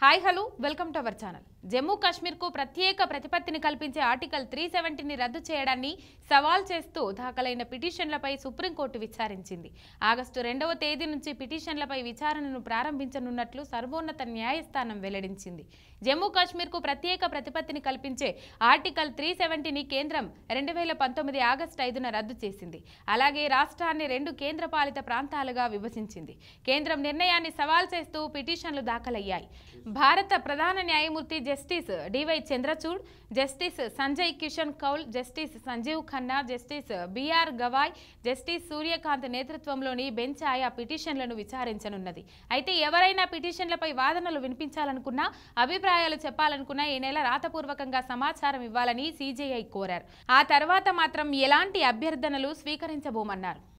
hi hello welcome to our channel Jammu కాశ్మీర్కు ప్రత్యేక ప్రతిపత్తిని కల్పించే ఆర్టికల్ త్రీ సెవెంటీని రద్దు చేయడాన్ని సవాల్ చేస్తూ దాఖలైన పిటిషన్లపై సుప్రీంకోర్టు విచారించింది ఆగస్టు రెండవ తేదీ నుంచి పిటిషన్లపై విచారణను ప్రారంభించనున్నట్లు సర్వోన్నత న్యాయస్థానం వెల్లడించింది జమ్మూ కాశ్మీర్కు ప్రత్యేక ప్రతిపత్తిని కల్పించే ఆర్టికల్ త్రీ సెవెంటీని కేంద్రం రెండు వేల పంతొమ్మిది ఆగస్టు ఐదున రద్దు చేసింది అలాగే రాష్ట్రాన్ని రెండు కేంద్రపాలిత ప్రాంతాలుగా విభజించింది కేంద్రం నిర్ణయాన్ని సవాల్ చేస్తూ పిటిషన్లు దాఖలయ్యాయి భారత ప్రధాన న్యాయమూర్తి justice DY Chandrachud justice Sanjay Kishan Kaul justice Sanjiv Khanna justice BR Gavai justice Suryakant నేతృత్వంలోని బెంచ్ ఆయా పిటిషన్లను విచారించనున్నది అయితే ఎవరైనా పిటిషన్లపై వాదనలు వినిపించాలనుకున్నా అభిప్రాయాలు చెప్పాలనుకున్నా ఈ నెల రాతపూర్వకంగా సమాచారం ఇవ్వాలని సీజేఐ కోరారు ఆ తర్వాత మాత్రం ఎలాంటి అభ్యర్థనలు స్వీకరించబోమన్నారు